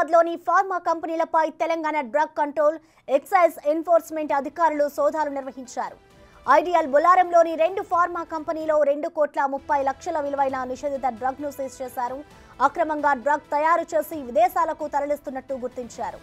హైదరాబాద్ లోని ఫార్మా కంపెనీలపై Telangana drug control excise enforcement అధికారులు సోదాలు నిర్వహించారు ఐడియల్ బొలారంలోని రెండు ఫార్మా కంపెనీలో రెండు కోట్ల ముప్పై లక్షల విలువైన నిషేధిత డ్రగ్ ను సీజ్ చేశారు అక్రమంగా డ్రగ్ తయారు చేసి విదేశాలకు తరలిస్తున్నట్టు గుర్తించారు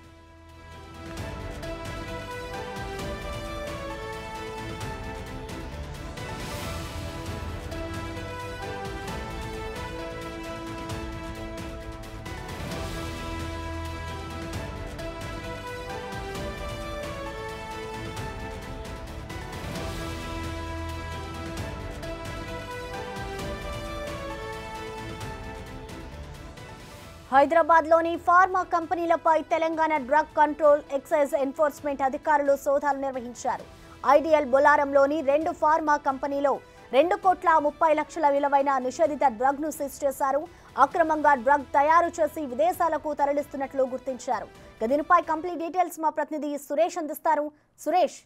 హైదరాబాద్ లోని ఫార్మా కంపెనీలపై Telangana drug control excise enforcement అధికారులు సోదాలు నిర్వహించారు ఐడియల్ బొలారంలోని రెండు ఫార్మా కంపెనీలో రెండు కోట్ల ముప్పై లక్షల విలువైన నిషేధిత డ్రగ్ ను సీజ్ చేశారు అక్రమంగా డ్రగ్ తయారు చేసి విదేశాలకు తరలిస్తున్నట్లు గుర్తించారు ఇక దీనిపై కంప్లీట్ డీటెయిల్స్ మా ప్రతినిధి సురేష్ అందిస్తారు సురేష్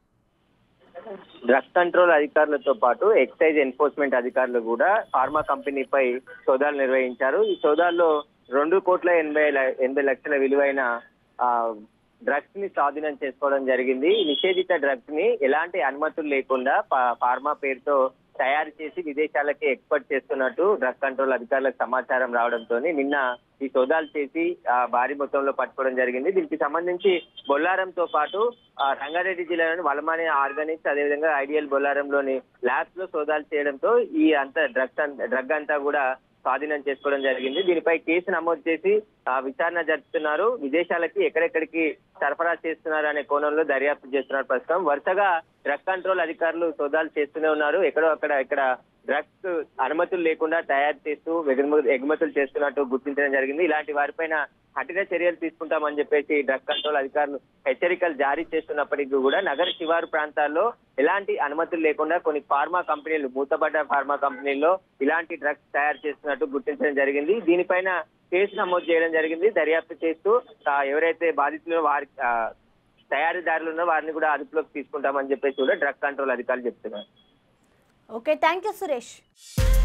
డ్రగ్ కంట్రోల్ అధికారులతో పాటు ఎక్సైజ్ ఎన్ఫోర్స్మెంట్ అధికారులు కూడా ఫార్మా కంపెనీపై సోదాలు నిర్వహించారు ఈ సోదాల్లో రెండు కోట్ల ఎనభై ల- ఎనభై లక్షల విలువైన డ్రగ్స్ ని స్వాధీనం చేసుకోవడం జరిగింది నిషేధిత డ్రగ్స్ ని ఎలాంటి అనుమతులు లేకుండా ఫా- ఫార్మా పేరుతో తయారు చేసి విదేశాలకి ఎక్స్పోర్ట్ చేస్తున్నట్టు డ్రగ్ కంట్రోల్ అధికారులకు సమాచారం రావడంతో నిన్న ఈ సోదాలు చేసి ఆ, భారీ మొత్తంలో పట్టుకోవడం జరిగింది దీనికి సంబంధించి బొల్లారంతో పాటు ఆ, రంగారెడ్డి జిల్లాలోని వలమాని ఆర్గానిక్స్ అదేవిధంగా ఐడియల్ బొల్లారంలోని ల్యాబ్స్ లో సోదాలు చేయడంతో ఈ అంతా డ్రగ్స్ డ్రగ్ అంతా కూడా స్వాధీనం చేసుకోవడం జరిగింది దీనిపై కేసు నమోదు చేసి ఆ, విచారణ జరుపుతున్నారు విదేశాలకి ఎక్కడెక్కడికి సరఫరా చేస్తున్నారు అనే కోణంలో దర్యాప్తు చేస్తున్నారు ప్రస్తుతం వరుసగా డ్రగ్ కంట్రోల్ అధికారులు సోదాలు చేస్తూనే ఉన్నారు ఎక్కడో అక్కడ ఇక్కడ డ్రగ్స్ అనుమతులు లేకుండా తయారు చేస్తూ ఎగుమతులు ఎగుమతులు చేస్తున్నట్టు గుర్తించడం జరిగింది ఇలాంటి వారిపైన కఠిన చర్యలు తీసుకుంటామని చెప్పేసి డ్రగ్ కంట్రోల్ అధికారులు హెచ్చరికలు జారీ చేస్తున్నప్పటికీ కూడా నగర శివారు ప్రాంతాల్లో ఎలాంటి అనుమతులు లేకుండా కొన్ని ఫార్మా కంపెనీలు మూతపడ్డ ఫార్మా కంపెనీల్లో ఇలాంటి డ్రగ్స్ తయారు చేస్తున్నట్టు గుర్తించడం జరిగింది దీనిపైన కేసు నమోదు చేయడం జరిగింది దర్యాప్తు చేస్తూ ఆ, ఎవరైతే బాధితులు వారి ఆ, తయారీదారులు ఉన్నారో వారిని కూడా అదుపులోకి తీసుకుంటామని చెప్పేసి కూడా డ్రగ్ కంట్రోల్ అధికారులు చెప్తున్నారు ఓకే థ్యాంక్ యూ సురేష్